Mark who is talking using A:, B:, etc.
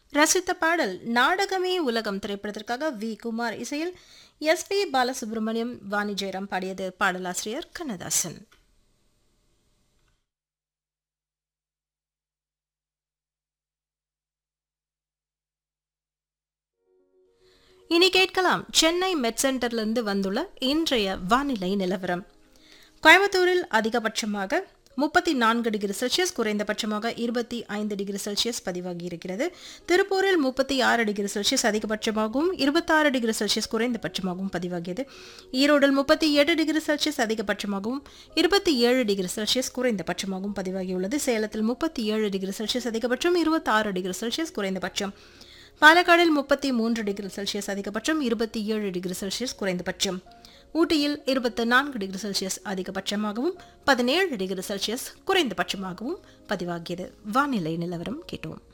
A: ரசித்த பாடல் நாடகமே உலகம் திரைப்படத்திற்காக வி குமார் இசையில் எஸ் பி பாலசுப்ரமணியம் வாணி ஜெயராம் பாடியது பாடலாசிரியர் கண்ணதாசன் இனி கேட்கலாம் சென்னை மெட் சென்டர்லிருந்து வந்துள்ள இன்றைய வானிலை நிலவரம் கோயம்புத்தூரில் அதிகபட்சமாக முப்பத்தி நான்கு டிகிரி செல்சியஸ் குறைந்தபட்சமாக இருபத்தி ஐந்து டிகிரி செல்சியஸ் பதிவாகி இருக்கிறது திருப்பூரில் முப்பத்தி ஆறு டிகிரி செல்சியஸ் அதிகபட்சமாகவும் இருபத்தாறு டிகிரி செல்சியஸ் குறைந்தபட்சமாகவும் பதிவாகியது ஈரோடில் முப்பத்தி எட்டு டிகிரி செல்சியஸ் அதிகபட்சமாகவும் இருபத்தி ஏழு டிகிரி செல்சியஸ் குறைந்தபட்சமாகவும் பதிவாகியுள்ளது சேலத்தில் முப்பத்தி ஏழு டிகிரி செல்சியஸ் அதிகபட்சம் இருபத்தாறு டிகிரி செல்சியஸ் குறைந்தபட்சம் பாலக்காடில் முப்பத்தி மூன்று டிகிரி செல்சியஸ் அதிகபட்சம் இருபத்தி ஏழு டிகிரி செல்சியஸ் குறைந்தபட்சம் ஊட்டியில் இருபத்தி நான்கு டிகிரி செல்சியஸ் அதிகபட்சமாகவும் பதினேழு டிகிரி செல்சியஸ் குறைந்தபட்சமாகவும் பதிவாகியது வானிலை நிலவரம் கேட்டோம்